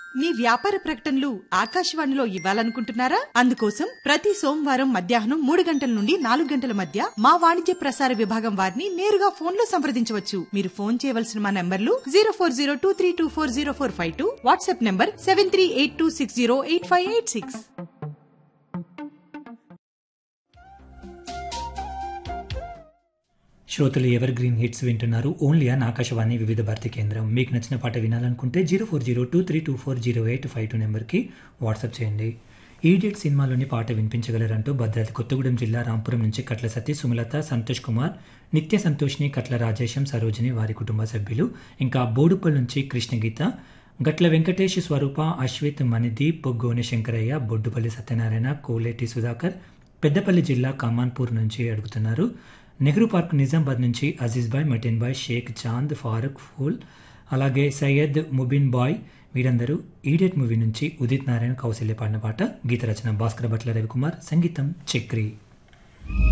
మీ వ్యాపార ప్రకటనలు ఆకాశవాణిలో ఇవ్వాలనుకుంటున్నారా అందుకోసం ప్రతి సోమవారం మధ్యాహ్నం మూడు గంటల నుండి నాలుగు గంటల మధ్య మా వాణిజ్య ప్రసార విభాగం వారిని నేరుగా ఫోన్ లో సంప్రదించవచ్చు మీరు ఫోన్ చేయవలసిన మా నంబర్లు zero four zero two three two four zero four five two WhatsApp number seven three eight two six zero eight five eight six శ్రోతలు ఎవర్ గ్రీన్ హిట్స్ వింటున్నారు ఓన్లీ ఆన్ ఆకాశవాణి వివిధ భారతి కేంద్రం మీకు నచ్చిన పాట వినాలనుకుంటే zero four zero two three two four zero eight five two నెంబర్కి WhatsApp చేయండి Idiot సినిమాలోని పాట వినిపించగలరంటూ భద్రాద్రి కొత్తగూడెం జిల్లా రాంపురం నుంచి కట్ల సతీ సుమలత సంతోష్ కుమార్ నిత్య సంతోష్ని కట్ల రాజేశం సరోజిని వారి కుటుంబ సభ్యులు ఇంకా బోడుపల్ నుంచి కృష్ణగీత గట్ల వెంకటేష్ స్వరూప అశ్విత్ మణిదీప్ గోనె శంకరయ్య బొడ్డుపల్లి సత్యనారాయణ కోలేటి సుధాకర్ పెద్దపల్లి జిల్లా కమాన్పూర్ నుంచి అడుగుతున్నారు నెహ్రూ పార్క్ నిజామాబాద్ నుంచి అజీజ్ బాయ్ మటిన్ బాయ్ షేక్ చాంద్ ఫారూక్ ఫూల్ అలాగే సయ్యద్ ముబిన్ బాయ్ వీరందరూ ఈడియట్ మూవీ నుంచి ఉదిత్ నారాయణ కౌశల్య పాడిన పాట గీత రచన భాస్కర భట్ల రవికుమార్ సంగీతం చక్రి